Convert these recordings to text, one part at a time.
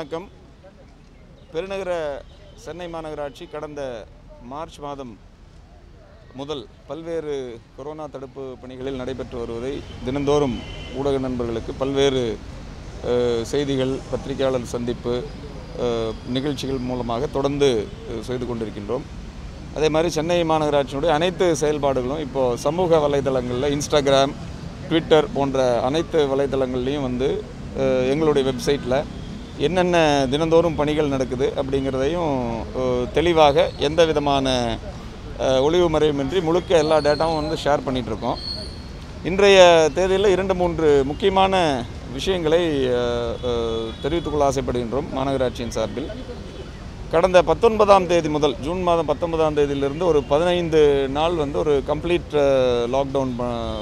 வணக்கம் பெருநகர சென்னை மாநகராட்சி கடந்த மார்ச் மாதம் முதல் பல்வேறு கொரோனா தடுப்பு பணிகளில் நடைபெற்று வருவதை தினந்தோறும் ஊடக நண்பர்களுக்கு பல்வேறு அஹ், செய்திகள் பத்திரிகையாளர் சந்திப்பு அஹ், நிகழ்ச்சிகள் மூலமாக தொடர்ந்து அஹ், செய்து கொண்டிருக்கின்றோம் அதே மாதிரி சென்னை மாநகராட்சியினுடைய அனைத்து செயல்பாடுகளும் இப்போது சமூக வலைதளங்களில் இன்ஸ்டாகிராம் ட்விட்டர் போன்ற அனைத்து வலைதளங்கள்லையும் வந்து அஹ், எங்களுடைய வெப்சைட்டில் என்னென்ன தினந்தோறும் பணிகள் நடக்குது அப்படிங்கிறதையும் அஹ், தெளிவாக எந்த விதமான அஹ், ஒளிவு மறைவுமின்றி முழுக்க எல்லா டேட்டாவும் வந்து ஷேர் பண்ணிகிட்ருக்கோம் இன்றைய தேதியில் இரண்டு மூன்று முக்கியமான விஷயங்களை அஹ், அஹ், தெரிவித்துக் கொள்ள ஆசைப்படுகின்றோம் மாநகராட்சியின் சார்பில் கடந்த பத்தொன்பதாம் தேதி முதல் ஜூன் மாதம் பத்தொன்பதாம் தேதியிலிருந்து ஒரு பதினைந்து நாள் வந்து ஒரு கம்ப்ளீட் லாக்டவுன்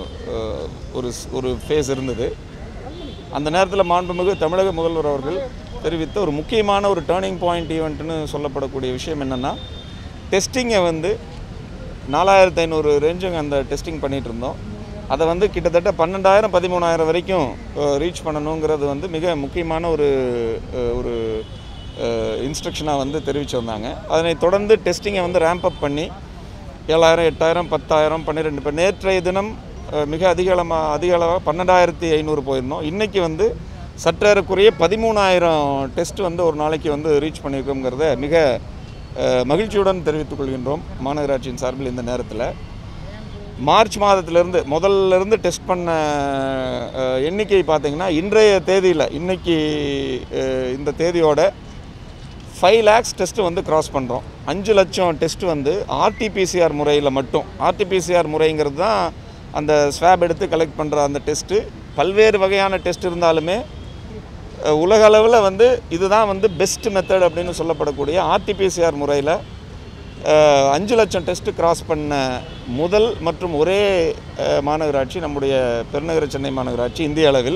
ஒரு ஸ்- ஒரு ஃபேஸ் இருந்தது அந்த நேரத்தில் மாண்புமிகு தமிழக முதல்வர் அவர்கள் தெரிவித்த ஒரு முக்கியமான ஒரு டேர்னிங் பாயிண்ட் ஈவெண்ட்னு சொல்லப்படக்கூடிய விஷயம் என்னென்னா டெஸ்டிங்கை வந்து நாலாயிரத்து ஐநூறு ரேஞ்சுங்க அந்த டெஸ்டிங் பண்ணிகிட்டு இருந்தோம் அதை வந்து கிட்டத்தட்ட பன்னெண்டாயிரம் பதிமூணாயிரம் வரைக்கும் ரீச் பண்ணணுங்கிறது வந்து மிக முக்கியமான ஒரு அஹ், ஒரு இன்ஸ்ட்ரக்ஷனாக வந்து தெரிவிச்சு வந்தாங்க அதனை தொடர்ந்து டெஸ்டிங்கை வந்து ரேம்ப் அப் பண்ணி ஏழாயிரம் எட்டாயிரம் பத்தாயிரம் பன்னிரெண்டு இப்போ நேற்றைய தினம் அஹ், மிக அதிக அளமாக அதிக அளவாக பன்னெண்டாயிரத்தி ஐநூறு போயிருந்தோம் இன்றைக்கி வந்து சற்றேறக்குறைய பதிமூணாயிரம் டெஸ்ட் வந்து ஒரு நாளைக்கு வந்து ரீச் பண்ணியிருக்கோங்கிறத மிக அஹ், மகிழ்ச்சியுடன் தெரிவித்துக் கொள்கின்றோம் மாநகராட்சியின் சார்பில் இந்த நேரத்தில் மார்ச் மாதத்திலிருந்து முதல்ல இருந்து டெஸ்ட் பண்ண அஹ், எண்ணிக்கை பார்த்தீங்கன்னா இன்றைய தேதியில் இன்னைக்கு அஹ், இந்த தேதியோட ஃபைவ் லேக்ஸ் டெஸ்ட்டு வந்து கிராஸ் பண்ணுறோம் அஞ்சு லட்சம் டெஸ்ட் வந்து ஆர்டிபிசிஆர் முறையில் மட்டும் ஆர்டிபிசிஆர் முறைங்கிறது தான் அந்த ஸ்வாப் எடுத்து கலெக்ட் பண்ணுற அந்த டெஸ்ட்டு பல்வேறு வகையான டெஸ்ட் இருந்தாலுமே அஹ், உலக அளவில் வந்து இதுதான் வந்து பெஸ்ட் மெத்தட் அப்படின்னு சொல்லப்படக்கூடிய ஆர்டிபிசிஆர் முறையில் அஞ்சு லட்சம் டெஸ்ட்டு கிராஸ் பண்ண முதல் மற்றும் ஒரே அஹ், மாநகராட்சி நம்முடைய பெருநகர சென்னை மாநகராட்சி இந்திய அளவில்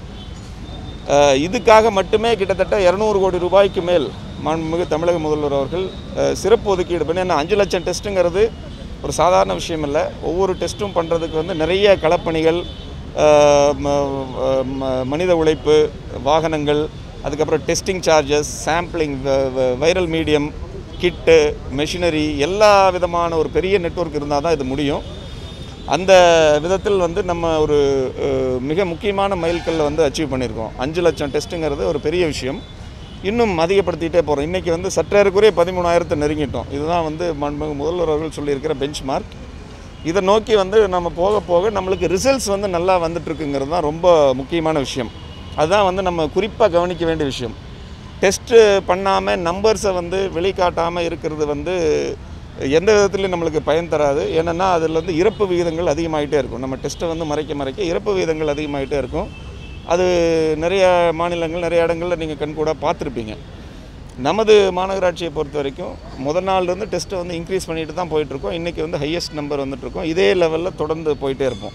அஹ், இதுக்காக மட்டுமே கிட்டத்தட்ட இரநூறு கோடி ரூபாய்க்கு மேல் மாண்புமிகு தமிழக முதல்வர் அவர்கள் அஹ், சிறப்பு ஒதுக்கீடு பண்ணி ஏன்னா அஞ்சு லட்சம் டெஸ்ட்டுங்கிறது ஒரு சாதாரண விஷயம் இல்லை ஒவ்வொரு டெஸ்ட்டும் பண்ணுறதுக்கு வந்து நிறைய களப்பணிகள் அஹ், ம- ம- மனித உழைப்பு வாகனங்கள் அதுக்கப்புறம் testing charges sampling viral medium kit machinery எல்லா விதமான ஒரு பெரிய நெட்வொர்க் இருந்தால் தான் இது முடியும் அந்த விதத்தில் வந்து நம்ம ஒரு அஹ், மிக முக்கியமான மைல்கல்லை வந்து அச்சீவ் பண்ணியிருக்கோம் அஞ்சு லட்சம் டெஸ்ட்டுங்கிறது ஒரு பெரிய விஷயம் இன்னும் அதிகப்படுத்திக்கிட்டே போகிறோம் இன்றைக்கி வந்து சற்றேறக்குறைய பதிமூணாயிரத்தை நெருங்கிட்டோம் இதுதான் வந்து மாண்புமிகு முதல்வர் அவர்கள் சொல்லியிருக்கிற பெஞ்ச் மார்க் இதை நோக்கி வந்து நம்ம போக போக நம்மளுக்கு ரிசல்ட்ஸ் வந்து நல்லா வந்துட்டுருக்குங்கிறது தான் ரொம்ப முக்கியமான விஷயம் அதுதான் வந்து நம்ம குறிப்பாக கவனிக்க வேண்டிய விஷயம் டெஸ்ட்டு பண்ணாமல் நம்பர்ஸை வந்து வெளிக்காட்டாமல் இருக்கிறது வந்து எந்த விதத்துலையும் நம்மளுக்கு பயன் தராது ஏன்னா அதில் வந்து இறப்பு விகிதங்கள் அதிகமாகிட்டே இருக்கும் நம்ம டெஸ்ட்டை வந்து மறைக்க மறைக்க இறப்பு விகிதங்கள் அதிகமாகிட்டே இருக்கும் அது நிறைய மாநிலங்கள் நிறைய இடங்களில் நீங்கள் கண்கூடாக பார்த்துருப்பீங்க நமது மாநகராட்சியை பொறுத்த வரைக்கும் முதல் நாள்லேருந்து டெஸ்ட்டை வந்து இன்க்ரீஸ் பண்ணிட்டு தான் போயிட்டுருக்கோம் இன்றைக்கி வந்து ஹையஸ்ட் நம்பர் வந்துட்டுருக்கோம் இதே லெவலில் தொடர்ந்து போயிட்டே இருப்போம்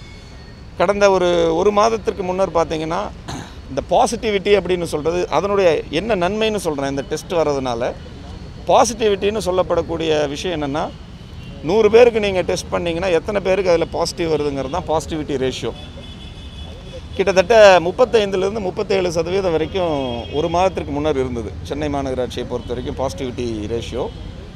கடந்த ஒரு ஒரு மாதத்திற்கு முன்னர் பார்த்தீங்கன்னா இந்த பாசிட்டிவிட்டி அப்படின்னு சொல்கிறது அதனுடைய என்ன நன்மைன்னு சொல்கிறேன் இந்த டெஸ்ட் வர்றதுனால பாசிட்டிவிட்டின்னு சொல்லப்படக்கூடிய விஷயம் என்னென்னா நூறு பேருக்கு நீங்கள் டெஸ்ட் பண்ணீங்கன்னா எத்தனை பேருக்கு அதில் பாசிட்டிவ் வருதுங்கிறது தான் பாசிட்டிவிட்டி ரேஷியோ கிட்டத்தட்ட முப்பத்தைந்துலேருந்து முப்பத்தேழு சதவீதம் வரைக்கும் ஒரு மாதத்திற்கு முன்னர் இருந்தது சென்னை மாநகராட்சியை பொறுத்த வரைக்கும் பாசிட்டிவிட்டி ரேஷியோ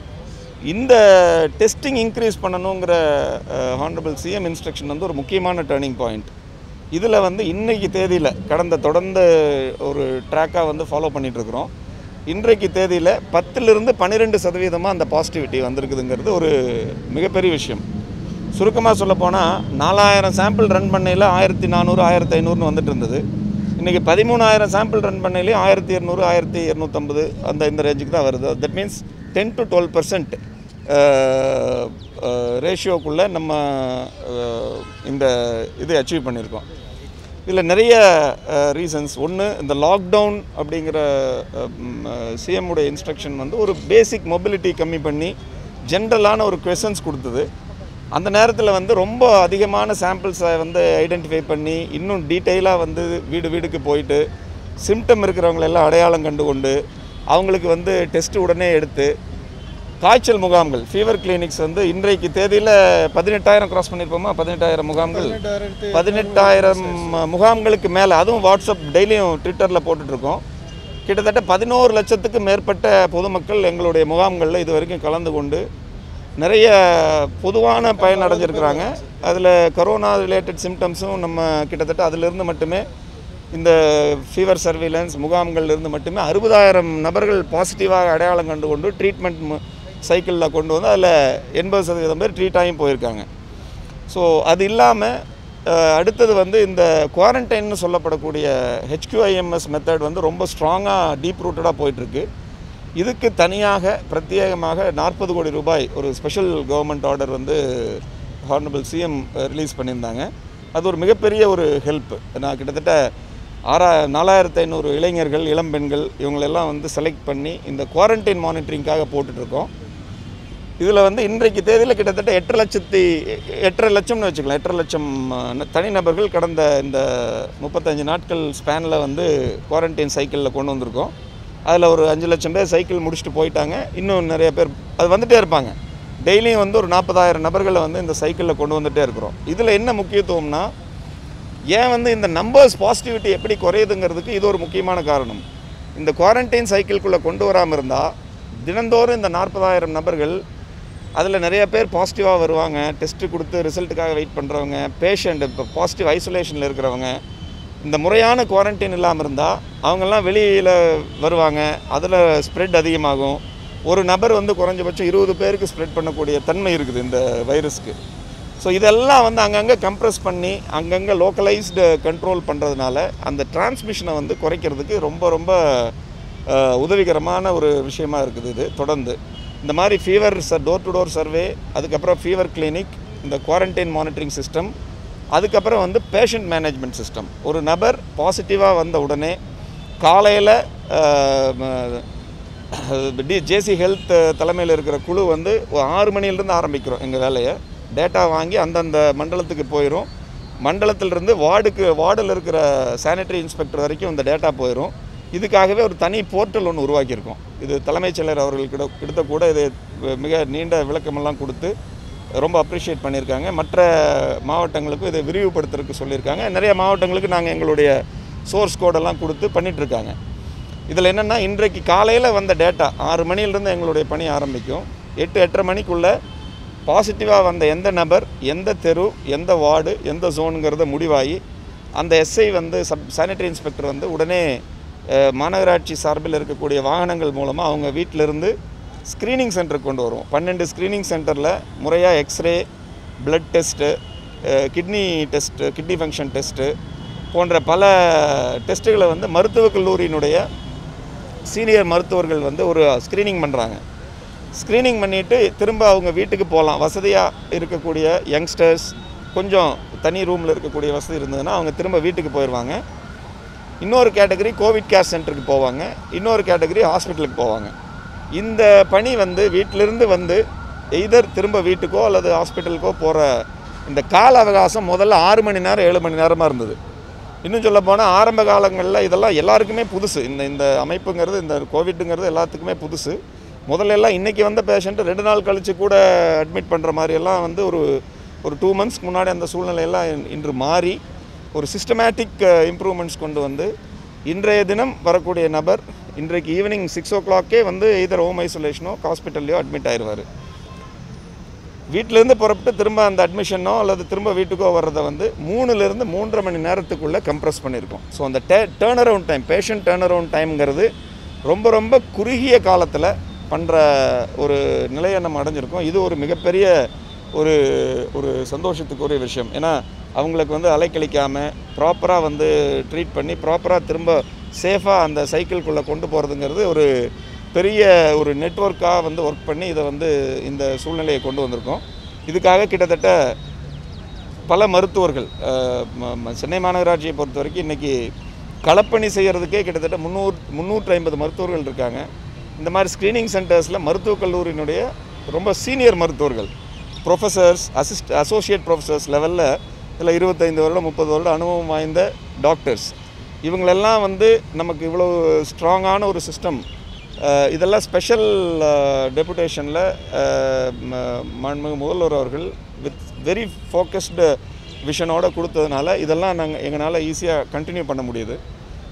இந்த டெஸ்டிங் இன்க்ரீஸ் பண்ணணுங்கிற ஹானரபிள் சிஎம் இன்ஸ்ட்ரக்ஷன் வந்து ஒரு முக்கியமான டேர்னிங் பாயிண்ட் இதில் வந்து இன்னைக்கு தேதியில் கடந்த தொடர்ந்து ஒரு ட்ராக்காக வந்து ஃபாலோ பண்ணிகிட்ருக்குறோம் இன்றைக்கு தேதியில் பத்துலேருந்து பன்னிரெண்டு சதவீதமாக அந்த பாசிட்டிவிட்டி வந்திருக்குதுங்கிறது ஒரு மிகப்பெரிய விஷயம் சுருக்கமாக சொல்லப்போனால் நாலாயிரம் சாம்பிள் ரன் பண்ணையில் ஆயிரத்தி நானூறு ஆயிரத்தி ஐநூறுனு வந்துட்டு இருந்தது இன்றைக்கி பதிமூணாயிரம் சாம்பிள் ரன் பண்ணையிலேயே ஆயிரத்தி இரநூறு ஆயிரத்தி இரநூத்தம்பது அந்த இந்த ரேஞ்சுக்கு தான் வருது that means ten to twelve percent ரேஷியோக்குள்ளே நம்ம அஹ், இந்த இது அச்சீவ் பண்ணியிருக்கோம் இதில் நிறைய ரீசன்ஸ் ஒன்று இந்த லாக்டவுன் அப்படிங்கிற சிஎம் உடைய இன்ஸ்ட்ரக்ஷன் வந்து ஒரு பேசிக் மொபிலிட்டி கம்மி பண்ணி ஜென்ரலான ஒரு கொஷன்ஸ் கொடுத்தது அந்த நேரத்தில் வந்து ரொம்ப அதிகமான சாம்பிள்ஸை வந்து ஐடென்டிஃபை பண்ணி இன்னும் டீட்டெயிலாக வந்து வீடு வீடுக்கு போயிட்டு சிம்டம் இருக்கிறவங்களெல்லாம் அடையாளம் கண்டு கொண்டு அவங்களுக்கு வந்து டெஸ்ட் உடனே எடுத்து காய்ச்சல் முகாம்கள் ஃபீவர் கிளினிக்ஸ் வந்து இன்றைக்கு தேதியில் பதினெட்டாயிரம் கிராஸ் பண்ணியிருப்போமா பதினெட்டாயிரம் முகாம்கள் பதினெட்டாயிரம் முகாம்களுக்கு மேலே அதுவும் வாட்ஸ்அப் டெய்லியும் ட்விட்டரில் போட்டுட்ருக்கோம் கிட்டத்தட்ட பதினோரு லட்சத்துக்கு மேற்பட்ட பொதுமக்கள் எங்களுடைய முகாம்களில் இது வரைக்கும் கலந்து கொண்டு நிறைய பொதுவான பயன் அடைஞ்சிருக்கிறாங்க அதில் கரோனா ரிலேட்டட் சிம்டம்ஸும் நம்ம கிட்டத்தட்ட அதிலிருந்து மட்டுமே இந்த ஃபீவர் சர்வீலன்ஸ் முகாம்கள்ல இருந்து மட்டுமே அறுபதாயிரம் நபர்கள் பாசிட்டிவாக அடையாளம் கண்டு கொண்டு ட்ரீட்மெண்ட் சைக்கிளில் கொண்டு வந்து அதில் எண்பது சதவீதம் பேர் ட்ரீட் ஆகியும் போயிருக்காங்க ஸோ அது இல்லாமல் அடுத்தது வந்து இந்த குவாரண்டைன்னு சொல்லப்படக்கூடிய ஹெச்கியூஐஎம்எஸ் மெத்தட் வந்து ரொம்ப ஸ்ட்ராங்காக டீப் ரூட்டடாக போயிட்டுருக்கு இதுக்கு தனியாக பிரத்யேகமாக நாற்பது கோடி ரூபாய் ஒரு ஸ்பெஷல் கவர்மெண்ட் ஆர்டர் வந்து ஹார்னபிள் சிஎம் ரிலீஸ் பண்ணியிருந்தாங்க அது ஒரு மிகப்பெரிய ஒரு ஹெல்ப் நான் கிட்டத்தட்ட ஆறா நாலாயிரத்து ஐநூறு இளைஞர்கள் இளம்பெண்கள் இவங்களெல்லாம் வந்து செலக்ட் பண்ணி இந்த குவாரண்டைன் மானிட்டரிங்காக போட்டுட்ருக்கோம் இதில் வந்து இன்றைக்கு தேதியில் கிட்டத்தட்ட எட்டரை லட்சத்தி எட்டரை லட்சம்னு வச்சுக்கலாம் எட்டரை லட்சம் அஹ், தனிநபர்கள் கடந்த இந்த முப்பத்தஞ்சு நாட்கள் ஸ்பேனில் வந்து குவாரண்டைன் சைக்கிளில் கொண்டு வந்திருக்கோம் அதில் ஒரு அஞ்சு லட்சம் பேர் சைக்கிள் முடிச்சுட்டு போயிட்டாங்க இன்னும் நிறைய பேர் அது வந்துட்டே இருப்பாங்க டெய்லியும் வந்து ஒரு நாற்பதாயிரம் நபர்களை வந்து இந்த சைக்கிளில் கொண்டு வந்துட்டே இருக்கிறோம் இதில் என்ன முக்கியத்துவம்னா ஏன் வந்து இந்த நம்பர்ஸ் பாசிட்டிவிட்டி எப்படி குறையுதுங்கிறதுக்கு இது ஒரு முக்கியமான காரணம் இந்த குவாரண்டைன் சைக்கிள்குள்ளே கொண்டு வராமல் இருந்தால் தினந்தோறும் இந்த நாற்பதாயிரம் நபர்கள் அதில் நிறைய பேர் பாசிட்டிவாக வருவாங்க டெஸ்ட்டு கொடுத்து ரிசல்ட்டுக்காக வெயிட் பண்ணுறவங்க பேஷண்ட் இப்போ பாசிட்டிவ் ஐசோலேஷனில் இருக்கிறவங்க இந்த முறையான குவாரண்டைன் இல்லாமல் இருந்தால் அவங்கெல்லாம் வெளியில் வருவாங்க அதில் ஸ்ப்ரெட் அதிகமாகும் ஒரு நபர் வந்து குறைஞ்சபட்சம் இருபது பேருக்கு ஸ்ப்ரெட் பண்ணக்கூடிய தன்மை இருக்குது இந்த வைரஸ்க்கு ஸோ இதெல்லாம் வந்து அங்கங்கே கம்ப்ரஸ் பண்ணி அங்கங்கே லோக்கலைஸ்டு கண்ட்ரோல் பண்ணுறதுனால அந்த டிரான்ஸ்மிஷனை வந்து குறைக்கிறதுக்கு ரொம்ப ரொம்ப அஹ், உதவிகரமான ஒரு விஷயமா இருக்குது இது தொடர்ந்து இந்த மாதிரி fever door to door survey அதுக்கப்புறம் ஃபீவர் கிளினிக் இந்த குவாரண்டைன் மானிட்டரிங் சிஸ்டம் அதுக்கப்புறம் வந்து பேஷண்ட் மேனேஜ்மெண்ட் சிஸ்டம் ஒரு நபர் பாசிட்டிவாக வந்த உடனே காலையில் டி ஜேசி ஹெல்த் தலைமையில் இருக்கிற குழு வந்து ஒரு ஆறு மணியிலிருந்து ஆரம்பிக்கிறோம் எங்கள் வேலையை டேட்டா வாங்கி அந்தந்த மண்டலத்துக்கு போயிடும் மண்டலத்திலிருந்து வார்டுக்கு வார்டில் இருக்கிற சானிட்டரி இன்ஸ்பெக்டர் வரைக்கும் இந்த டேட்டா போயிடும் இதுக்காகவே ஒரு தனி போர்ட்டல் ஒன்று உருவாக்கியிருக்கோம் இது தலைமைச் செயலர் அவர்கள் கிட்ட கிட்ட கூட இது மிக நீண்ட விளக்கமெல்லாம் கொடுத்து ரொம்ப அப்ரிஷியேட் பண்ணியிருக்காங்க மற்ற மாவட்டங்களுக்கும் இதை விரிவுபடுத்துறதுக்கு சொல்லியிருக்காங்க நிறைய மாவட்டங்களுக்கு நாங்கள் எங்களுடைய சோர்ஸ் கோடெல்லாம் கொடுத்து பண்ணிகிட்ருக்காங்க இதில் என்னென்னா இன்றைக்கு காலையில் வந்த டேட்டா ஆறு மணியிலிருந்து எங்களுடைய பணி ஆரம்பிக்கும் எட்டு எட்டரை மணிக்குள்ளே பாசிட்டிவாக வந்த எந்த நபர் எந்த தெரு எந்த வார்டு எந்த ஜோனுங்கிறத முடிவாகி அந்த எஸ்ஐ வந்து சப் சானிட்டரி இன்ஸ்பெக்டர் வந்து உடனே அஹ், மாநகராட்சி சார்பில் இருக்கக்கூடிய வாகனங்கள் மூலமாக அவங்க வீட்டிலிருந்து ஸ்க்ரீனிங் சென்டருக்கு கொண்டு வருவோம் பன்னெண்டு ஸ்க்ரீனிங் சென்டரில் முறையாக x-ray blood test kidney test kidney function test போன்ற பல டெஸ்ட்டுகளை வந்து மருத்துவக் கல்லூரியினுடைய சீனியர் மருத்துவர்கள் வந்து ஒரு ஸ்க்ரீனிங் பண்ணுறாங்க ஸ்க்ரீனிங் பண்ணிவிட்டு திரும்ப அவங்க வீட்டுக்கு போகலாம் வசதியாக இருக்கக்கூடிய யங்ஸ்டர்ஸ் கொஞ்சம் தனி ரூமில் இருக்கக்கூடிய வசதி இருந்ததுன்னா அவங்க திரும்ப வீட்டுக்கு போயிடுவாங்க இன்னொரு கேட்டகரி கோவிட் கேர் சென்டருக்கு போவாங்க இன்னொரு கேட்டகரி ஹாஸ்பிட்டலுக்கு போவாங்க இந்த பணி வந்து வீட்டிலிருந்து வந்து எய்தர் திரும்ப வீட்டுக்கோ அல்லது ஹாஸ்பிட்டலுக்கோ போகிற இந்த கால அவகாசம் முதல்ல ஆறு மணி நேரம் ஏழு மணி நேரமாக இருந்தது இன்னும் சொல்ல போனால் ஆரம்ப காலங்களில் இதெல்லாம் எல்லாருக்குமே புதுசு இந்த இந்த அமைப்புங்கிறது இந்த கோவிட்டுங்கிறது எல்லாத்துக்குமே புதுசு முதல்ல எல்லாம் இன்றைக்கி வந்த பேஷண்ட்டு ரெண்டு நாள் கழித்து கூட அட்மிட் பண்ணுற மாதிரியெல்லாம் வந்து ஒரு ஒரு டூ மந்த்ஸ்க்கு முன்னாடி அந்த சூழ்நிலையெல்லாம் இன்- இன்று மாறி ஒரு சிஸ்டமேட்டிக் இம்ப்ரூவ்மெண்ட்ஸ் கொண்டு வந்து இன்றைய தினம் வரக்கூடிய நபர் இன்றைக்கு ஈவினிங் சிக்ஸ் ஓ கிளாக்கே வந்து இதர் ஹோம் ஐசோலேஷனோ ஹாஸ்பிட்டல்லையோ அட்மிட் ஆயிடுவார் வீட்டிலேருந்து புறப்பட்டு திரும்ப அந்த அட்மிஷனோ அல்லது திரும்ப வீட்டுக்கோ வர்றதை வந்து மூணுலேருந்து மூன்றரை மணி நேரத்துக்குள்ளே கம்ப்ரஸ் பண்ணியிருக்கோம் ஸோ அந்த day turnaround time patient turnaround டைம்ங்கிறது ரொம்ப ரொம்ப குறுகிய காலத்தில் பண்ணுற ஒரு நிலையை நம்ம அடைஞ்சிருக்கோம் இது ஒரு மிகப்பெரிய ஒரு ஒரு சந்தோஷத்துக்குரிய விஷயம் ஏன்னா அவங்களுக்கு வந்து அலைக்கழிக்காமல் ப்ராப்பராக வந்து ட்ரீட் பண்ணி ப்ராப்பராக திரும்ப சேஃபாக அந்த சைக்கிள்குள்ளே கொண்டு போகிறதுங்கிறது ஒரு பெரிய ஒரு நெட்வொர்க்காக வந்து ஒர்க் பண்ணி இதை வந்து இந்த சூழ்நிலையை கொண்டு வந்திருக்கோம் இதுக்காக கிட்டத்தட்ட பல மருத்துவர்கள் அஹ், ம- ம- சென்னை மாநகராட்சியை பொறுத்த வரைக்கும் இன்றைக்கி களப்பணி செய்கிறதுக்கே கிட்டத்தட்ட முந்நூறு முந்நூற்றி ஐம்பது மருத்துவர்கள் இருக்காங்க இந்த மாதிரி ஸ்க்ரீனிங் சென்டர்ஸில் மருத்துவக் கல்லூரியினுடைய ரொம்ப சீனியர் மருத்துவர்கள் ப்ரொஃபஸர்ஸ் அசிஸ்ட் அசோசியேட் ப்ரொஃபஸர்ஸ் லெவலில் இதில் இருபத்தைந்து வருடம் முப்பது வருடம் அனுபவம் வாய்ந்த டாக்டர்ஸ் இவங்களெல்லாம் வந்து நமக்கு இவ்வளோ ஸ்ட்ராங்கான ஒரு சிஸ்டம் இதெல்லாம் ஸ்பெஷல் டெபுடேஷனில் மாண்புமிகு முதல்வர் அவர்கள் வித் வெரி ஃபோக்கஸ்டு விஷனோட கொடுத்ததுனால இதெல்லாம் நாங்கள் எங்களால் ஈஸியாக கண்டினியூ பண்ண முடியுது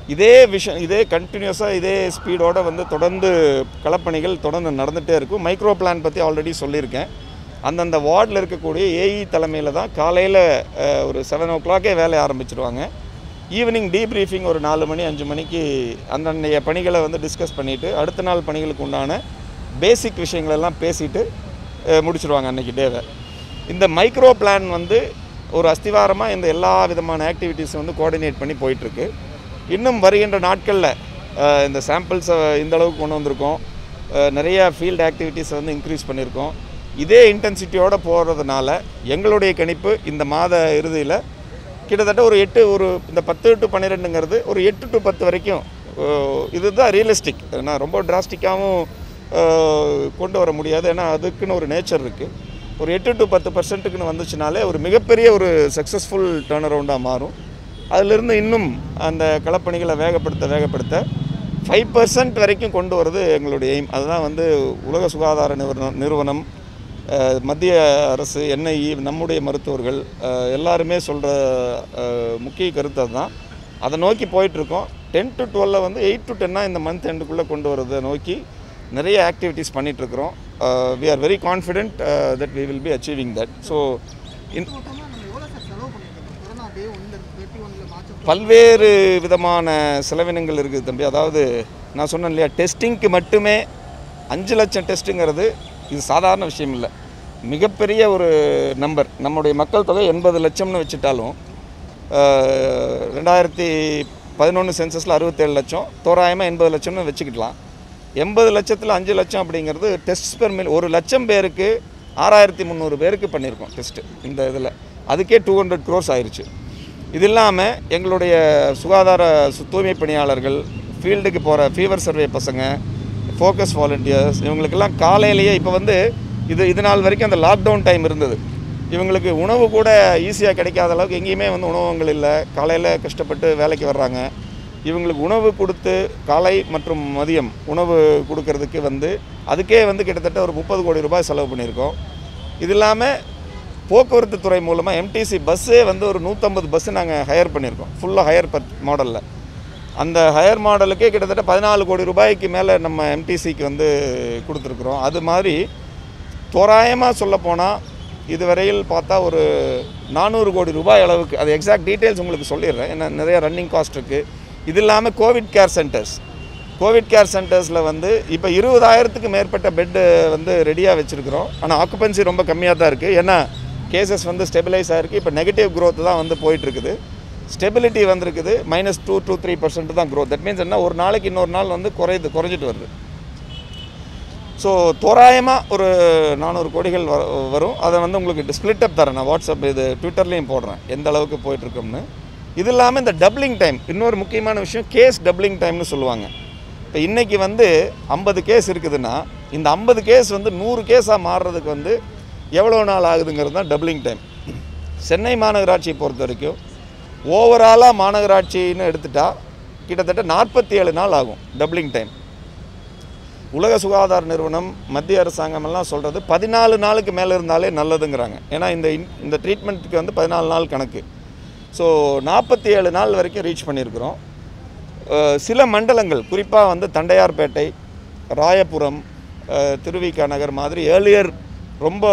இதே விஷயம் இதே கண்டினியூஸாக இதே ஸ்பீடோட வந்து தொடர்ந்து களப்பணிகள் தொடர்ந்து நடந்துகிட்டே இருக்கும் மைக்ரோ பிளான் பற்றி ஆல்ரெடி சொல்லியிருக்கேன் அந்தந்த வார்டில் இருக்கக்கூடிய ஏஇ தலைமையில் தான் காலையில் ஒரு செவன் ஓ கிளாக்கே வேலையை ஆரம்பிச்சிருவாங்க ஈவினிங் டீப்ரீஃபிங் ஒரு நாலு மணி அஞ்சு மணிக்கு அந்தன்னைய பணிகளை வந்து டிஸ்கஸ் பண்ணிவிட்டு அடுத்த நாள் பணிகளுக்கு உண்டான பேசிக் விஷயங்களெல்லாம் பேசிட்டு அஹ், முடிச்சிருவாங்க அன்றைக்கி டேவை இந்த மைக்ரோ பிளான் வந்து ஒரு அஸ்திவாரமாக இந்த எல்லா விதமான ஆக்டிவிட்டீஸும் வந்து கோஆர்டினேட் பண்ணி போயிட்டுருக்கு இன்னும் வருகின்ற நாட்களில் இந்த சாம்பிள்ஸை இந்த அளவுக்கு கொண்டு வந்திருக்கோம் அஹ், நிறைய ஃபீல்டு ஆக்டிவிட்டீஸை வந்து இன்க்ரீஸ் பண்ணியிருக்கோம் இதே இன்டென்சிட்டியோடு போகிறதுனால எங்களுடைய கணிப்பு இந்த மாத இறுதியில் கிட்டத்தட்ட ஒரு எட்டு ஒரு இந்த பத்து டு பன்னிரெண்டுங்கிறது ஒரு எட்டு டு பத்து வரைக்கும் அஹ், இதுதான் ரியலிஸ்டிக் ஏன்னா ரொம்ப டிராஸ்டிக்காகவும் கொண்டு வர முடியாது ஏன்னா அதுக்குன்னு ஒரு நேச்சர் இருக்குது ஒரு எட்டு டு பத்து பர்சன்ட்டுக்குன்னு வந்துச்சுனாலே ஒரு மிகப்பெரிய ஒரு சக்ஸஸ்ஃபுல் டேர்ன் அரவுண்டாக மாறும் அதிலிருந்து இன்னும் அந்த களப்பணிகளை வேகப்படுத்த வேகப்படுத்த ஃபைவ் பர்சன்ட் வரைக்கும் கொண்டு வரது எங்களுடைய எய்ம் அதுதான் வந்து உலக சுகாதார நிறுவனம் நிறுவனம் அஹ், மத்திய அரசு என்ஐஇ நம்முடைய மருத்துவர்கள் அஹ், எல்லாருமே சொல்கிற முக்கிய கருத்து அதுதான் அதை நோக்கி போயிட்டுருக்கோம் டென் டு டுவெல்ல வந்து எயிட் டு டென்னாக இந்த மந்த் எண்டுக்குள்ளே கொண்டு வரதை நோக்கி நிறைய ஆக்டிவிட்டீஸ் பண்ணிகிட்ருக்குறோம் we are very confident that we will be achieving that so in மொத்தமாக நம்ம எவ்வளோ சார் செலவு பண்ணியிருக்கோம் கொரோனா டே ஒன்று தேர்ட்டி ஒன்றில் மார்ச் பல்வேறு விதமான செலவினங்கள் இருக்குது தம்பி அதாவது நான் சொன்னேன் இல்லையா டெஸ்டிங்க்கு மட்டுமே அஞ்சு லட்சம் டெஸ்ட்டுங்கிறது இது சாதாரண விஷயம் இல்லை மிகப்பெரிய ஒரு நம்பர் நம்முடைய மக்கள் தொகை எண்பது லட்சம்னு வச்சுட்டாலும் அஹ், ரெண்டாயிரத்தி பதினொன்று சென்சஸில் அறுபத்தேழு லட்சம் தோராயமாக எண்பது லட்சம்னு வச்சுக்கிடலாம் எண்பது லட்சத்தில் அஞ்சு லட்சம் அப்படிங்கிறது டெஸ்ட் பெர் மில் ஒரு லட்சம் பேருக்கு ஆறாயிரத்தி முந்நூறு பேருக்கு பண்ணியிருக்கோம் டெஸ்ட்டு இந்த இதில் அதுக்கே டூ ஹண்ட்ரட் க்ரோஸ் ஆயிருச்சு இது இல்லாமல் எங்களுடைய சுகாதார சு- தூய்மை பணியாளர்கள் ஃபீல்டுக்கு போகிற ஃபீவர் சர்வே பசங்க ஃபோக்கஸ் வாலண்டியர்ஸ் இவங்களுக்கெல்லாம் காலையிலேயே இப்போ வந்து இது இது நாள் வரைக்கும் அந்த லாக்டவுன் டைம் இருந்தது இவங்களுக்கு உணவு கூட ஈஸியாக கிடைக்காத அளவுக்கு எங்கேயுமே வந்து உணவகங்கள் இல்லை காலையில் கஷ்டப்பட்டு வேலைக்கு வர்றாங்க இவங்களுக்கு உணவு கொடுத்து காலை மற்றும் மதியம் உணவு கொடுக்கறதுக்கு வந்து அதுக்கே வந்து கிட்டத்தட்ட ஒரு முப்பது கோடி ரூபாய் செலவு பண்ணியிருக்கோம் இது இல்லாமல் போக்குவரத்து துறை மூலமாக எம்டிசி பஸ்ஸே வந்து ஒரு நூற்றம்பது பஸ்ஸு நாங்கள் ஹையர் பண்ணியிருக்கோம் ஃபுல்லாக ஹையர் பத் மாடலில் அந்த ஹையர் மாடலுக்கே கிட்டத்தட்ட பதினாலு கோடி ரூபாய்க்கு மேலே நம்ம எம்டிசிக்கு வந்து கொடுத்துருக்குறோம் அது மாதிரி தோராயமாக சொல்லப்போனால் இதுவரையில் பார்த்தா ஒரு நானூறு கோடி ரூபாய் அளவுக்கு அது எக்ஸாக்ட் டீட்டெயில்ஸ் உங்களுக்கு சொல்லிடுறேன் ஏன்னா நிறைய ரன்னிங் காஸ்ட் இருக்குது இது இல்லாமல் COVID care centres COVID care சென்டர்ஸில் வந்து இப்போ இருபதாயிரத்துக்கு மேற்பட்ட பெட்டு வந்து ரெடியாக வச்சுருக்கிறோம் ஆனால் ஆக்குபென்சி ரொம்ப கம்மியாக தான் இருக்குது ஏன்னா கேசஸ் வந்து ஸ்டெபிலைஸ் ஆகிருக்கு இப்போ நெகட்டிவ் growth தான் வந்து போயிட்டுருக்குது ஸ்டெபிலிட்டி வந்திருக்குது minus two two three percent தான் growth தட் மீன்ஸ் என்ன ஒரு நாளைக்கு இன்னொரு நாள் வந்து குறையுது குறைஞ்சிட்டு வருது ஸோ தோராயமாக ஒரு நானூறு கோடிகள் வ வரும் அதை வந்து உங்களுக்கு ஸ்ப்ளிட் அப் தரேன் நான் வாட்ஸ்அப் இது ட்விட்டர்லேயும் போடுறேன் எந்த அளவுக்கு போயிட்டுருக்கோம்னு இது இல்லாமல் இந்த டபுளிங் டைம் இன்னொரு முக்கியமான விஷயம் கேஸ் டபுளிங் டைம்னு சொல்லுவாங்க இப்போ இன்றைக்கி வந்து ஐம்பது கேஸ் இருக்குதுன்னா இந்த ஐம்பது கேஸ் வந்து நூறு கேஸாக மாறுறதுக்கு வந்து எவ்வளோ நாள் ஆகுதுங்கிறது தான் டபுளிங் டைம் சென்னை மாநகராட்சியை பொறுத்த வரைக்கும் ஓவராலாக மாநகராட்சின்னு எடுத்துட்டா கிட்டத்தட்ட நாற்பத்தி ஏழு நாள் ஆகும் டபுளிங் டைம் உலக சுகாதார நிறுவனம் மத்திய அரசாங்கம் எல்லாம் சொல்கிறது பதினாலு நாளுக்கு மேலே இருந்தாலே நல்லதுங்கிறாங்க ஏன்னா இந்த இன்- இந்த ட்ரீட்மெண்ட்டுக்கு வந்து பதினாலு நாள் கணக்கு ஸோ நாற்பத்தி ஏழு நாள் வரைக்கும் ரீச் பண்ணியிருக்கிறோம் அஹ் சில மண்டலங்கள் குறிப்பாக வந்து தண்டையார்பேட்டை ராயபுரம் அஹ் திருவிக நகர் மாதிரி ஏர்லியர் ரொம்ப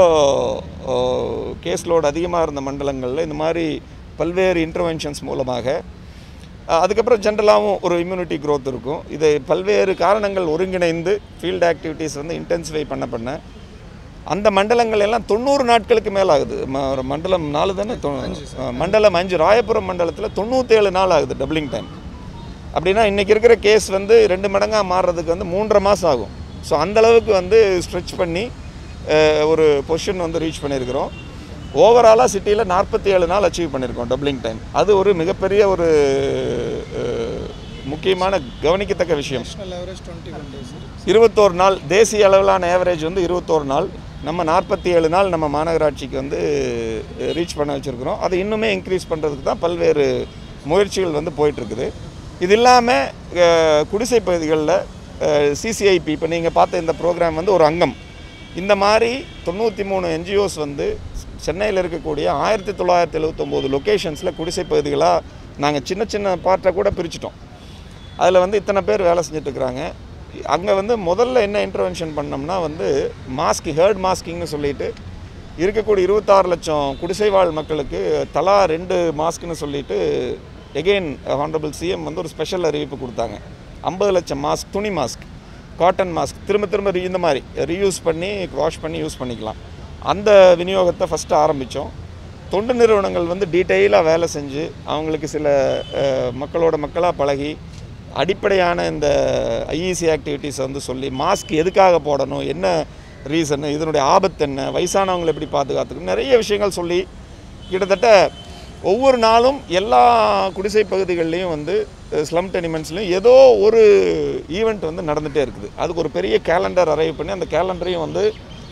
கேஸ் லோடு அதிகமாக இருந்த மண்டலங்களில் இந்த மாதிரி பல்வேறு இன்டர்வென்ஷன்ஸ் மூலமாக அஹ் அதுக்கப்புறம் ஜென்ரலாகவும் ஒரு இம்யூனிட்டி growth இருக்கும் இது பல்வேறு காரணங்கள் ஒருங்கிணைந்து ஃபீல்டு ஆக்டிவிட்டீஸ் வந்து இன்டென்சிஃபை பண்ண பண்ண அந்த மண்டலங்கள் எல்லாம் தொண்ணூறு நாட்களுக்கு மேலே ஆகுது ம- ஒரு மண்டலம் நாலு தானே தொ- அஹ் மண்டலம் அஞ்சு ராயபுரம் மண்டலத்தில் தொண்ணூற்றேழு நாள் ஆகுது டபுளிங் டைம் அப்படின்னா இன்றைக்கி இருக்கிற கேஸ் வந்து ரெண்டு மடங்காக மாறுறதுக்கு வந்து மூன்றரை மாதம் ஆகும் ஸோ அந்தளவுக்கு வந்து ஸ்ட்ரெச் பண்ணி அஹ், ஒரு பொசிஷன் வந்து ரீச் பண்ணியிருக்கிறோம் ஓவராலாக சிட்டியில் நாற்பத்தி ஏழு நாள் அச்சீவ் பண்ணியிருக்கோம் டபுளிங் டைம் அது ஒரு மிகப்பெரிய ஒரு அஹ், முக்கியமான கவனிக்கத்தக்க விஷயம் national average twenty one days இருபத்தோரு நாள் தேசிய அளவிலான ஆவரேஜ் வந்து இருபத்தோரு நாள் நம்ம நாற்பத்தி ஏழு நாள் நம்ம மாநகராட்சிக்கு வந்து ரீச் பண்ண வச்சுருக்கிறோம் அதை இன்னுமே இன்க்ரீஸ் பண்ணுறதுக்கு தான் பல்வேறு முயற்சிகள் வந்து போயிட்டுருக்குது இது இல்லாமல் குடிசை பகுதிகளில் சிசிஐபி இப்போ நீங்கள் பார்த்த இந்த ப்ரோக்ராம் வந்து ஒரு அங்கம் இந்த மாதிரி தொண்ணூற்றி மூணு என்ஜிஓஸ் வந்து சென்னையில் இருக்கக்கூடிய ஆயிரத்தி தொள்ளாயிரத்தி எழுபத்தொம்போது லொக்கேஷன்ஸில் குடிசை பகுதிகளாக நாங்கள் சின்ன சின்ன பார்ட்டை கூட பிரிச்சிட்டோம் அதில் வந்து இத்தனை பேர் வேலை செஞ்சுட்டு இருக்கிறாங்க அங்கே வந்து முதல்ல என்ன இன்டர்வென்ஷன் பண்ணோம்னா வந்து மாஸ்க் ஹேர்ட் மாஸ்கிங்னு சொல்லிட்டு இருக்கக்கூடிய இருபத்தாறு லட்சம் குடிசைவாழ் மக்களுக்கு தலா ரெண்டு மாஸ்க்னு சொல்லிட்டு எகெயின் ஹானரபிள் சிஎம் வந்து ஒரு ஸ்பெஷல் அறிவிப்பு கொடுத்தாங்க ஐம்பது லட்சம் மாஸ்க் துணி மாஸ்க் காட்டன் மாஸ்க் திரும்ப திரும்ப re- இந்த மாதிரி ரீயூஸ் பண்ணி வாஷ் பண்ணி யூஸ் பண்ணிக்கலாம் அந்த விநியோகத்தை ஃபஸ்ட்டு ஆரம்பித்தோம் தொண்டு நிறுவனங்கள் வந்து டீட்டெயிலாக வேலை செஞ்சு அவங்களுக்கு சில அஹ், மக்களோட மக்களாக பழகி அடிப்படையான இந்த ஐஇசி ஆக்டிவிட்டீஸை வந்து சொல்லி மாஸ்க் எதுக்காக போடணும் என்ன ரீசன் இதனுடைய ஆபத்து என்ன வயசானவங்களை எப்படி பாதுகாத்துக்கணும் நிறைய விஷயங்கள் சொல்லி கிட்டத்தட்ட ஒவ்வொரு நாளும் எல்லா குடிசை பகுதிகள்லையும் வந்து ஸ்லம் டெனிமெண்ட்ஸ்லையும் ஏதோ ஒரு ஈவெண்ட் வந்து நடந்துகிட்டே இருக்குது அதுக்கு ஒரு பெரிய கேலண்டர் அரைவ் பண்ணி அந்த கேலண்டரையும் வந்து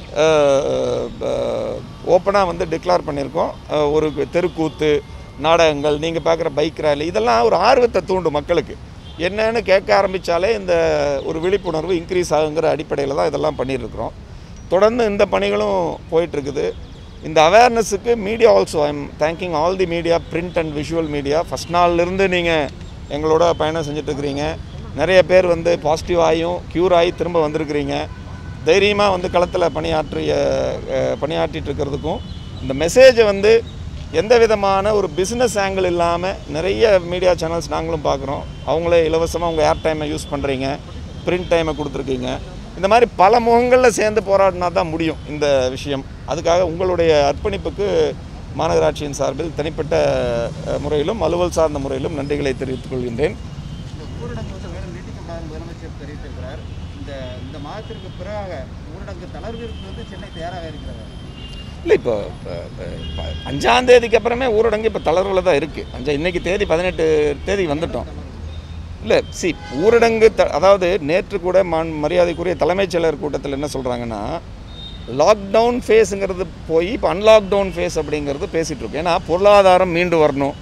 ஓப்பனாக வந்து டிக்ளேர் பண்ணியிருக்கோம் அஹ், ஒரு தெருக்கூத்து நாடகங்கள் நீங்கள் பார்க்குற பைக் ரேலி இதெல்லாம் ஒரு ஆர்வத்தை தூண்டும் மக்களுக்கு என்னன்னு கேட்க ஆரம்பித்தாலே இந்த ஒரு விழிப்புணர்வு இன்க்ரீஸ் ஆகுங்கிற அடிப்படையில் தான் இதெல்லாம் பண்ணியிருக்கிறோம் தொடர்ந்து இந்த பணிகளும் போயிட்டுருக்குது இந்த அவேர்னஸுக்கு media also I'm thanking all the media print and visual media first நாள்லேருந்து நீங்கள் எங்களோட பயணம் செஞ்சுட்டு இருக்கிறீங்க நிறைய பேர் வந்து பாசிட்டிவ் ஆகியும் க்யூர் ஆகி திரும்ப வந்திருக்கிறீங்க தைரியமாக வந்து களத்தில் பணியாற்றிய அஹ், பணியாற்றிட்டு இருக்கிறதுக்கும் இந்த மெசேஜை வந்து எந்த விதமான ஒரு பிஸ்னஸ் ஆங்கிள் இல்லாமல் நிறைய மீடியா சேனல்ஸ் நாங்களும் பார்க்குறோம் அவங்களே இலவசமாக உங்கள் ஏர் டைமை யூஸ் பண்ணுறீங்க பிரிண்ட் டைமை கொடுத்துருக்கீங்க இந்த மாதிரி பல முகங்களில் சேர்ந்து போராடினா தான் முடியும் இந்த விஷயம் அதுக்காக உங்களுடைய அர்ப்பணிப்புக்கு மாநகராட்சியின் சார்பில் தனிப்பட்ட அஹ், முறையிலும் அலுவல் சார்ந்த முறையிலும் நன்றிகளை தெரிவித்துக் கொள்கின்றேன் இந்த ஊரடங்கு வந்து மேலும் நீட்டிக்கப்படாத முதலமைச்சர் தெரிவித்திருக்கிறார் இந்த இந்த மாதத்திற்கு பிறகாக ஊரடங்கு தளர்விற்கு வந்து சென்னை தயாராக இருக்கிறது இல்லை இப்போ இப்போ- இப்போ- இப்போ அஞ்சாம் தேதிக்கு அப்புறமே ஊரடங்கு இப்போ தளர்வில் தான் இருக்குது அஞ்சா இன்னைக்கு தேதி பதினெட்டு தேதி வந்துட்டோம் இல்லை சி ஊரடங்கு த அதாவது நேற்று கூட மான் மரியாதைக்குரிய தலைமைச் செயலர் கூட்டத்தில் என்ன சொல்கிறாங்கன்னா லாக்டவுன் ஃபேஸுங்கிறது போய் இப்போ அன்லாக்டவுன் ஃபேஸ் அப்படிங்கிறது பேசிகிட்டு இருக்கோம் ஏன்னா பொருளாதாரம் மீண்டு வரணும்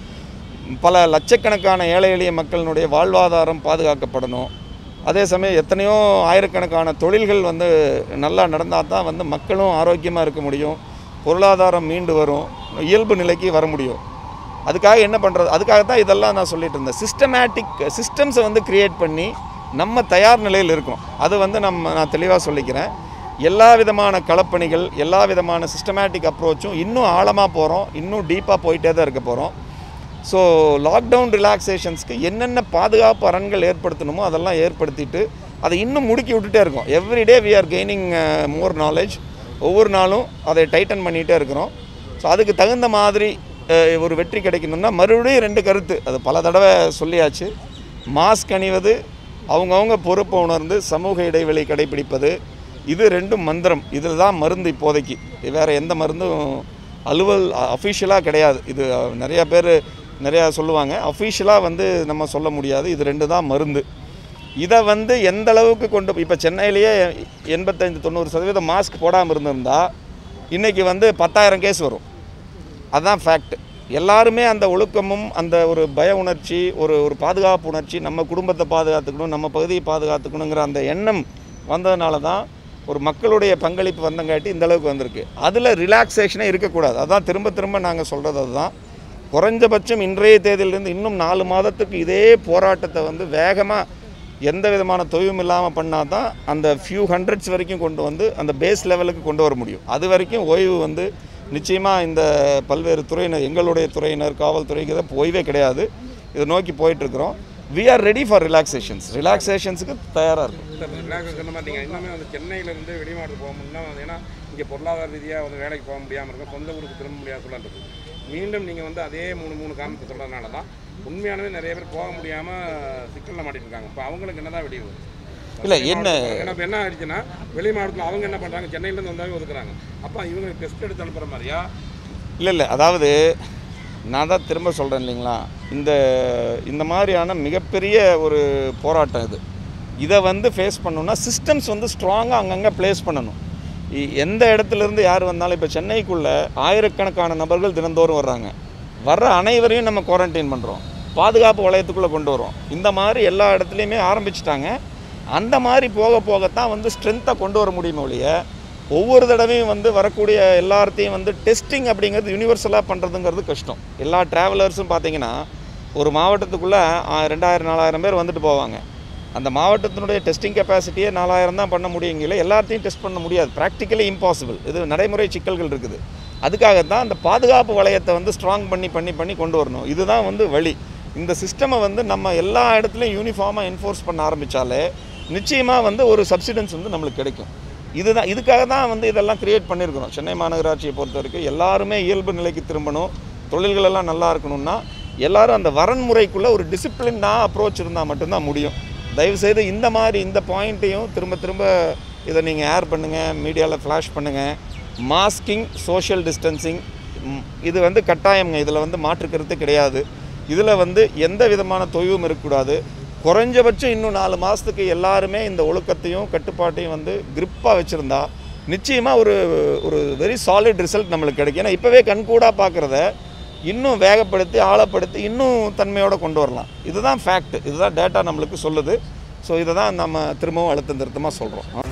பல லட்சக்கணக்கான ஏழை எளிய மக்களினுடைய வாழ்வாதாரம் பாதுகாக்கப்படணும் அதே சமயம் எத்தனையோ ஆயிரக்கணக்கான தொழில்கள் வந்து நல்லா நடந்தால் தான் வந்து மக்களும் ஆரோக்கியமாக இருக்க முடியும் பொருளாதாரம் மீண்டு வரும் இயல்பு நிலைக்கு வர முடியும் அதுக்காக என்ன பண்ணுறது அதுக்காக தான் இதெல்லாம் நான் சொல்லிட்டு இருந்தேன் சிஸ்டமேட்டிக் சிஸ்டம்ஸை வந்து கிரியேட் பண்ணி நம்ம தயார் நிலையில் இருக்கோம் அது வந்து நம்ம நான் தெளிவாக சொல்லிக்கிறேன் எல்லா விதமான களப்பணிகள் எல்லா விதமான சிஸ்டமேட்டிக் அப்ரோச்சும் இன்னும் ஆழமாக போகிறோம் இன்னும் டீப்பாக போயிட்டே தான் இருக்க போகிறோம் ஸோ லாக்டவுன் ரிலாக்ஸேஷன்ஸ்க்கு என்னென்ன பாதுகாப்பு அரண்கள் ஏற்படுத்தணுமோ அதெல்லாம் ஏற்படுத்திட்டு அதை இன்னும் முடுக்கி விட்டுட்டே இருக்கோம் everyday we are gaining more knowledge ஒவ்வொரு நாளும் அதை டைட்டன் பண்ணிகிட்டே இருக்கிறோம் ஸோ அதுக்கு தகுந்த மாதிரி அஹ், ஒரு வெற்றி கிடைக்கணும்னா மறுபடியும் ரெண்டு கருத்து அது பல தடவை சொல்லியாச்சு மாஸ்க் அணிவது அவங்கவுங்க பொறுப்பை உணர்ந்து சமூக இடைவெளி கடைபிடிப்பது இது ரெண்டும் மந்திரம் இதில் தான் மருந்து இப்போதைக்கு வேறு எந்த மருந்தும் அலுவல் அஃபிஷியலாக கிடையாது இது அஹ், நிறையா பேர் நிறையா சொல்லுவாங்க அஃபிஷியலாக வந்து நம்ம சொல்ல முடியாது இது ரெண்டு தான் மருந்து இதை வந்து எந்த அளவுக்கு கொண்டு இப்போ சென்னையிலேயே எண்பத்தைந்து தொண்ணூறு சதவீதம் மாஸ்க் போடாமல் இருந்திருந்தா இன்றைக்கி வந்து பத்தாயிரம் கேஸ் வரும் அதுதான் ஃபேக்ட் எல்லாருமே அந்த ஒழுக்கமும் அந்த ஒரு பய உணர்ச்சி ஒரு ஒரு பாதுகாப்பு உணர்ச்சி நம்ம குடும்பத்தை பாதுகாத்துக்கணும் நம்ம பகுதியை பாதுகாத்துக்கணுங்கிற அந்த எண்ணம் வந்ததுனால தான் ஒரு மக்களுடைய பங்களிப்பு வந்தங்காட்டி இந்த அளவுக்கு வந்திருக்கு அதில் ரிலாக்ஸேஷனே இருக்கக்கூடாது அதான் திரும்ப திரும்ப நாங்கள் சொல்கிறது அதுதான் குறைஞ்சபட்சம் இன்றைய தேதியிலிருந்து இன்னும் நாலு மாதத்துக்கு இதே போராட்டத்தை வந்து வேகமாக எந்த விதமான தொய்வும் இல்லாமல் பண்ணால் தான் அந்த ஃபியூ ஹண்ட்ரட்ஸ் வரைக்கும் கொண்டு வந்து அந்த பேஸ் லெவலுக்கு கொண்டு வர முடியும் அது வரைக்கும் ஓய்வு வந்து நிச்சயமாக இந்த பல்வேறு துறையினர் எங்களுடைய துறையினர் காவல்துறைக்கு தான் ஓய்வே கிடையாது இதை நோக்கி போயிட்டுருக்குறோம் we are ready for relaxations ரிலாக்ஸேஷன்ஸுக்கு தயாராக இருக்கும் சார் ரிலாக்ஸ் சொன்ன மாட்டீங்க இன்னுமே வந்து சென்னையிலேருந்து வெளிமாவட்டத்துக்கு போக முடியும்னா வந்து ஏன்னா இங்கே பொருளாதார ரீதியாக வந்து வேலைக்கு போக முடியாமல் இருக்கும் சொந்த ஊருக்கு திரும்ப முடியாத சூழல் இருக்குது மீண்டும் நீங்கள் வந்து அதே மூணு மூணு காரணத்தை சொல்கிறதுனால தான் உண்மையானவே நிறைய பேர் போக முடியாமல் சிக்கலில் மாட்டிட்டு இருக்காங்க இப்போ அவங்களுக்கு என்ன தான் விடிவு இல்லை என்ன ஏன்னா இப்போ என்ன ஆயிடுச்சுன்னா வெளி மாவட்டத்தில் அவங்க என்ன பண்ணுறாங்க சென்னையிலேருந்து வந்தாவே ஒதுக்குறாங்க அப்போ இவங்க டெஸ்ட் எடுத்து அனுப்புகிற மாதிரியா இல்லை இல்லை அதாவது நான் தான் திரும்ப சொல்கிறேன் இல்லைங்களா இந்த இந்த மாதிரியான மிகப்பெரிய ஒரு போராட்டம் இது இதை வந்து ஃபேஸ் பண்ணணும்னா சிஸ்டம்ஸ் வந்து ஸ்ட்ராங்காக அங்கங்கே ப்ளேஸ் பண்ணணும் இ- எந்த இடத்துல இருந்து யார் வந்தாலும் இப்போ சென்னைக்குள்ளே ஆயிரக்கணக்கான நபர்கள் தினந்தோறும் வர்றாங்க வர்ற அனைவரையும் நம்ம குவாரண்டைன் பண்ணுறோம் பாதுகாப்பு வளையத்துக்குள்ளே கொண்டு வரோம் இந்த மாதிரி எல்லா இடத்துலையுமே ஆரம்பிச்சிட்டாங்க அந்த மாதிரி போக போகத்தான் வந்து ஸ்ட்ரென்த்தை கொண்டு வர முடியுமே ஒழிய ஒவ்வொரு தடவையும் வந்து வரக்கூடிய எல்லாத்தையும் வந்து டெஸ்டிங் அப்படிங்கிறது யூனிவர்சலாக பண்ணுறதுங்கிறது கஷ்டம் எல்லா ட்ராவலர்ஸும் பார்த்தீங்கன்னா ஒரு மாவட்டத்துக்குள்ளே ரெண்டாயிரம் நாலாயிரம் பேர் வந்துட்டு போவாங்க அந்த மாவட்டத்தினுடைய டெஸ்டிங் கெப்பாசிட்டியே நாலாயிரம் தான் பண்ண முடியுங்கல எல்லாத்தையும் டெஸ்ட் பண்ண முடியாது ப்ராக்டிக்கலி இம்பாசிபிள் இது நடைமுறை சிக்கல்கள் இருக்குது அதுக்காக தான் அந்த பாதுகாப்பு வளையத்தை வந்து ஸ்ட்ராங் பண்ணி பண்ணி பண்ணி கொண்டு வரணும் இதுதான் வந்து வழி இந்த சிஸ்டமை வந்து நம்ம எல்லா இடத்துலையும் யூனிஃபார்மாக என்ஃபோர்ஸ் பண்ண ஆரம்பித்தாலே நிச்சயமாக வந்து ஒரு சப்சிடன்ஸ் வந்து நம்மளுக்கு கிடைக்கும் இதுதான் இதுக்காக தான் வந்து இதெல்லாம் கிரியேட் பண்ணியிருக்கிறோம் சென்னை மாநகராட்சியை பொறுத்த வரைக்கும் எல்லாருமே இயல்பு நிலைக்கு திரும்பணும் தொழில்கள் எல்லாம் நல்லா இருக்கணும்னா எல்லாரும் அந்த வரன்முறைக்குள்ளே ஒரு டிசிப்ளினாக அப்ரோச் இருந்தால் மட்டும்தான் முடியும் தயவுசெய்து இந்த மாதிரி இந்த பாயிண்ட்டையும் திரும்ப திரும்ப இதை நீங்கள் ஏர் பண்ணுங்கள் மீடியாவில் ஃப்ளாஷ் பண்ணுங்கள் மாஸ்கிங் சோஷியல் டிஸ்டன்சிங் இது வந்து கட்டாயம்ங்க இதில் வந்து மாற்றுக்கிறது கிடையாது இதில் வந்து எந்த விதமான தொய்வும் இருக்கக்கூடாது குறைஞ்சபட்சம் இன்னும் நாலு மாதத்துக்கு எல்லாருமே இந்த ஒழுக்கத்தையும் கட்டுப்பாட்டையும் வந்து grip-ஆ வச்சுருந்தா நிச்சயமாக ஒரு ஒரு வெரி சாலிட் ரிசல்ட் நம்மளுக்கு கிடைக்கும் ஏன்னா இப்போவே கண்கூடாக பார்க்குறத இன்னும் வேகப்படுத்தி ஆழப்படுத்தி இன்னும் தன்மையோடு கொண்டு வரலாம் இதுதான் ஃபேக்ட் இதுதான் டேட்டா நம்மளுக்கு சொல்லுது ஸோ இதை தான் நம்ம திரும்பவும் அழுத்தம் திருத்தமாக சொல்கிறோம்